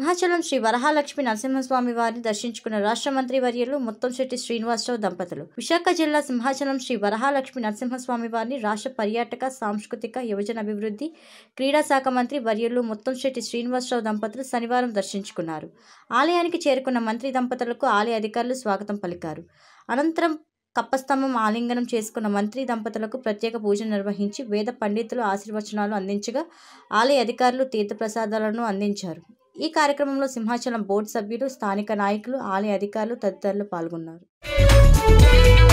సింహాచలం శ్రీ వరహాలక్ష్మి నరసింహస్వామి వారిని దర్శించుకున్న రాష్ట్ర మంత్రి వర్యులు ముత్తంశెట్టి శ్రీనివాసరావు దంపతులు విశాఖ జిల్లా సింహాచలం శ్రీ వరహాలక్ష్మి నరసింహస్వామి వారిని రాష్ట్ర పర్యాటక సాంస్కృతిక యువజన అభివృద్ధి క్రీడా శాఖ మంత్రి వర్యులు ముత్తంశెట్టి శ్రీనివాసరావు దంపతులు శనివారం దర్శించుకున్నారు ఆలయానికి చేరుకున్న మంత్రి దంపతులకు ఆలయ అధికారులు స్వాగతం పలికారు అనంతరం కప్పస్తంభం ఆలింగనం చేసుకున్న మంత్రి దంపతులకు ప్రత్యేక పూజలు నిర్వహించి వేద పండితులు ఆశీర్వచనాలు అందించగా ఆలయ అధికారులు తీర్థప్రసాదాలను అందించారు ఈ కార్యక్రమంలో సింహాచలం బోర్డు సభ్యులు స్థానిక నాయకులు ఆలయ అధికారులు తదితరులు పాల్గొన్నారు